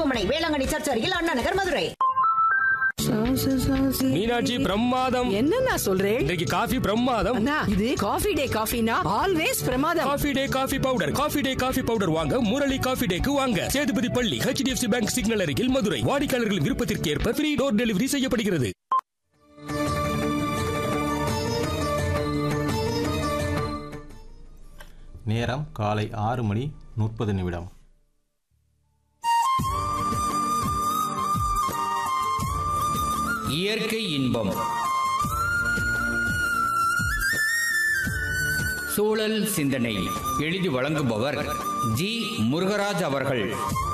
மருத்துவமனை வேளாங்கண்ணி சர்ச் அருகில் அண்ணா நகர் மதுரை மீனாட்சி பிரமாதம் என்ன நான் சொல்றேன் இன்றைக்கு காஃபி பிரமாதம் அண்ணா இது காஃபி டே காஃபினா ஆல்வேஸ் பிரமாதம் Coffee Day coffee powder Coffee Day coffee powder வாங்க முரளி காஃபி டேக்கு வாங்க சேதுபதி பள்ளி ஹெச்டிஎஃப்சி பேங்க் சிக்னல் அருகில் மதுரை வாடிக்கையாளர்களின் விருப்பத்திற்கு ஏற்ப ஃப்ரீ டோர் டெலிவரி செய்யப்படுகிறது நேரம் காலை ஆறு மணி முப்பது நிமிடம் இயற்கை இன்பம் சூழல் சிந்தனை எழுதி வழங்குபவர் ஜி முருகராஜ் அவர்கள்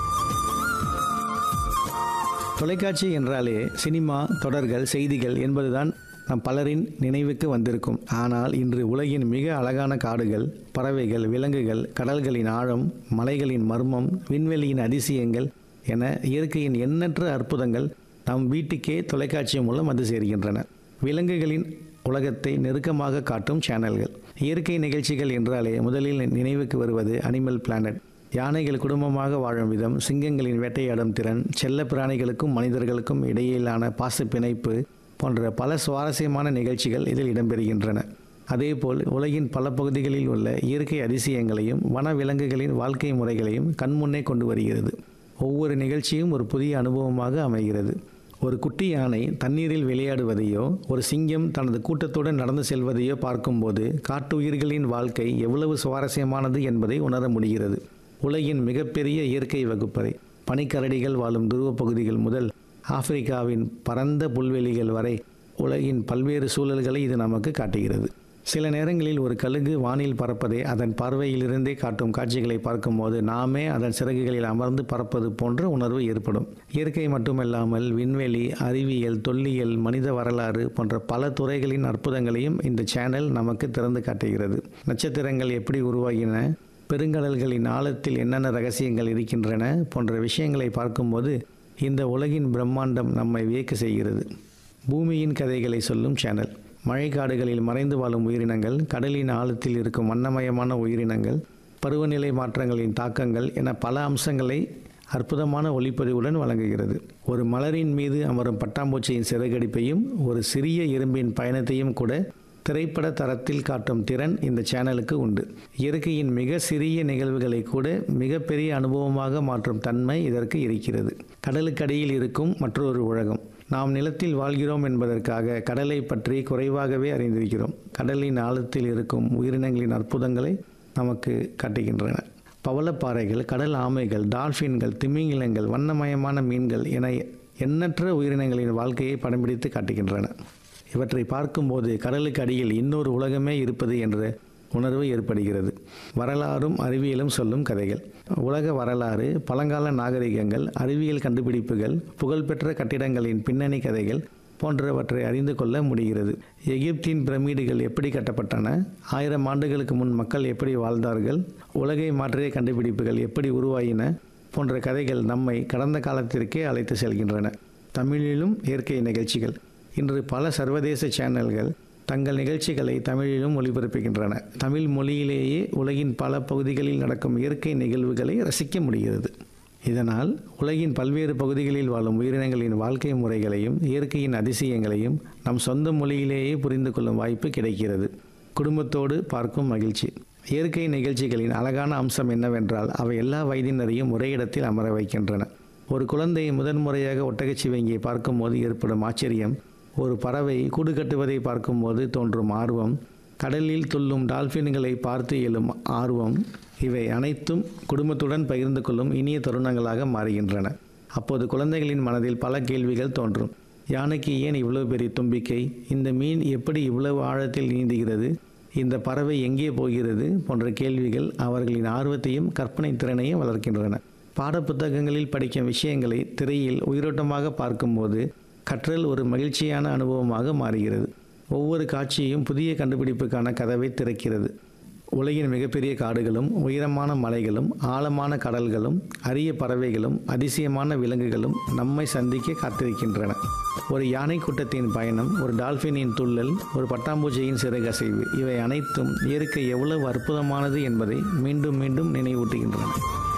தொலைக்காட்சி என்றாலே சினிமா தொடர்கள் செய்திகள் என்பதுதான் நம் பலரின் நினைவுக்கு வந்திருக்கும் ஆனால் இன்று உலகின் மிக அழகான காடுகள் பறவைகள் விலங்குகள் கடல்களின் ஆழம் மலைகளின் மர்மம் விண்வெளியின் அதிசயங்கள் என இயற்கையின் எண்ணற்ற அற்புதங்கள் நம் வீட்டுக்கே தொலைக்காட்சி மூலம் வந்து சேர்கின்றன விலங்குகளின் உலகத்தை நெருக்கமாக காட்டும் சேனல்கள் இயற்கை நிகழ்ச்சிகள் என்றாலே முதலில் நினைவுக்கு வருவது அனிமல் பிளானட் யானைகள் குடும்பமாக வாழும் விதம் சிங்கங்களின் வேட்டையாடும் திறன் செல்ல பிராணிகளுக்கும் மனிதர்களுக்கும் இடையிலான பாச பிணைப்பு போன்ற பல சுவாரஸ்யமான நிகழ்ச்சிகள் இதில் இடம்பெறுகின்றன அதேபோல் உலகின் பல பகுதிகளில் உள்ள இயற்கை அதிசயங்களையும் வன விலங்குகளின் வாழ்க்கை முறைகளையும் கண்முன்னே கொண்டு வருகிறது ஒவ்வொரு நிகழ்ச்சியும் ஒரு புதிய அனுபவமாக அமைகிறது ஒரு குட்டி யானை தண்ணீரில் விளையாடுவதையோ ஒரு சிங்கம் தனது கூட்டத்துடன் நடந்து செல்வதையோ பார்க்கும்போது காட்டு உயிர்களின் வாழ்க்கை எவ்வளவு சுவாரஸ்யமானது என்பதை உணர முடிகிறது உலகின் மிகப்பெரிய இயற்கை வகுப்பறை பனிக்கரடிகள் வாழும் துருவ பகுதிகள் முதல் ஆப்பிரிக்காவின் பரந்த புல்வெளிகள் வரை உலகின் பல்வேறு சூழல்களை இது நமக்கு காட்டுகிறது சில நேரங்களில் ஒரு கழுகு வானில் பறப்பதை அதன் பார்வையிலிருந்தே காட்டும் காட்சிகளை பார்க்கும்போது நாமே அதன் சிறகுகளில் அமர்ந்து பறப்பது போன்ற உணர்வு ஏற்படும் இயற்கை மட்டுமல்லாமல் விண்வெளி அறிவியல் தொல்லியல் மனித வரலாறு போன்ற பல துறைகளின் அற்புதங்களையும் இந்த சேனல் நமக்கு திறந்து காட்டுகிறது நட்சத்திரங்கள் எப்படி உருவாகின பெருங்கடல்களின் ஆழத்தில் என்னென்ன ரகசியங்கள் இருக்கின்றன போன்ற விஷயங்களை பார்க்கும்போது இந்த உலகின் பிரம்மாண்டம் நம்மை வியக்க செய்கிறது பூமியின் கதைகளை சொல்லும் சேனல் மழைக்காடுகளில் மறைந்து வாழும் உயிரினங்கள் கடலின் ஆழத்தில் இருக்கும் வண்ணமயமான உயிரினங்கள் பருவநிலை மாற்றங்களின் தாக்கங்கள் என பல அம்சங்களை அற்புதமான ஒளிப்பதிவுடன் வழங்குகிறது ஒரு மலரின் மீது அமரும் பட்டாம்பூச்சியின் சிறகடிப்பையும் ஒரு சிறிய எறும்பின் பயணத்தையும் கூட திரைப்பட தரத்தில் காட்டும் திறன் இந்த சேனலுக்கு உண்டு இயற்கையின் மிக சிறிய நிகழ்வுகளை கூட மிகப்பெரிய அனுபவமாக மாற்றும் தன்மை இதற்கு இருக்கிறது கடலுக்கடியில் இருக்கும் மற்றொரு உலகம் நாம் நிலத்தில் வாழ்கிறோம் என்பதற்காக கடலை பற்றி குறைவாகவே அறிந்திருக்கிறோம் கடலின் ஆழத்தில் இருக்கும் உயிரினங்களின் அற்புதங்களை நமக்கு காட்டுகின்றன பவளப்பாறைகள் கடல் ஆமைகள் டால்ஃபின்கள் திமிங்கிலங்கள் வண்ணமயமான மீன்கள் என எண்ணற்ற உயிரினங்களின் வாழ்க்கையை படம் பிடித்து காட்டுகின்றன இவற்றை பார்க்கும்போது கடலுக்கு அடியில் இன்னொரு உலகமே இருப்பது என்ற உணர்வு ஏற்படுகிறது வரலாறும் அறிவியலும் சொல்லும் கதைகள் உலக வரலாறு பழங்கால நாகரிகங்கள் அறிவியல் கண்டுபிடிப்புகள் புகழ்பெற்ற கட்டிடங்களின் பின்னணி கதைகள் போன்றவற்றை அறிந்து கொள்ள முடிகிறது எகிப்தின் பிரமிடுகள் எப்படி கட்டப்பட்டன ஆயிரம் ஆண்டுகளுக்கு முன் மக்கள் எப்படி வாழ்ந்தார்கள் உலகை மாற்றிய கண்டுபிடிப்புகள் எப்படி உருவாயின போன்ற கதைகள் நம்மை கடந்த காலத்திற்கே அழைத்து செல்கின்றன தமிழிலும் இயற்கை நிகழ்ச்சிகள் இன்று பல சர்வதேச சேனல்கள் தங்கள் நிகழ்ச்சிகளை தமிழிலும் ஒளிபரப்புகின்றன தமிழ் மொழியிலேயே உலகின் பல பகுதிகளில் நடக்கும் இயற்கை நிகழ்வுகளை ரசிக்க முடிகிறது இதனால் உலகின் பல்வேறு பகுதிகளில் வாழும் உயிரினங்களின் வாழ்க்கை முறைகளையும் இயற்கையின் அதிசயங்களையும் நம் சொந்த மொழியிலேயே புரிந்து கொள்ளும் வாய்ப்பு கிடைக்கிறது குடும்பத்தோடு பார்க்கும் மகிழ்ச்சி இயற்கை நிகழ்ச்சிகளின் அழகான அம்சம் என்னவென்றால் அவை எல்லா வயதினரையும் ஒரே இடத்தில் அமர வைக்கின்றன ஒரு குழந்தை முதன்முறையாக ஒட்டகச்சிவங்கியை பார்க்கும்போது ஏற்படும் ஆச்சரியம் ஒரு பறவை கூடு கட்டுவதை பார்க்கும்போது தோன்றும் ஆர்வம் கடலில் துள்ளும் டால்பின்களை பார்த்து எழும் ஆர்வம் இவை அனைத்தும் குடும்பத்துடன் பகிர்ந்து கொள்ளும் இனிய தருணங்களாக மாறுகின்றன அப்போது குழந்தைகளின் மனதில் பல கேள்விகள் தோன்றும் யானைக்கு ஏன் இவ்வளவு பெரிய தும்பிக்கை இந்த மீன் எப்படி இவ்வளவு ஆழத்தில் நீந்துகிறது இந்த பறவை எங்கே போகிறது போன்ற கேள்விகள் அவர்களின் ஆர்வத்தையும் கற்பனை திறனையும் வளர்க்கின்றன பாடப்புத்தகங்களில் படிக்கும் விஷயங்களை திரையில் உயிரோட்டமாக பார்க்கும்போது கற்றல் ஒரு மகிழ்ச்சியான அனுபவமாக மாறுகிறது ஒவ்வொரு காட்சியும் புதிய கண்டுபிடிப்புக்கான கதவை திறக்கிறது உலகின் மிகப்பெரிய காடுகளும் உயரமான மலைகளும் ஆழமான கடல்களும் அரிய பறவைகளும் அதிசயமான விலங்குகளும் நம்மை சந்திக்க காத்திருக்கின்றன ஒரு யானை கூட்டத்தின் பயணம் ஒரு டால்ஃபினின் துள்ளல் ஒரு பட்டாம்பூச்சியின் சிறகசைவு இவை அனைத்தும் இயற்கை எவ்வளவு அற்புதமானது என்பதை மீண்டும் மீண்டும் நினைவூட்டுகின்றன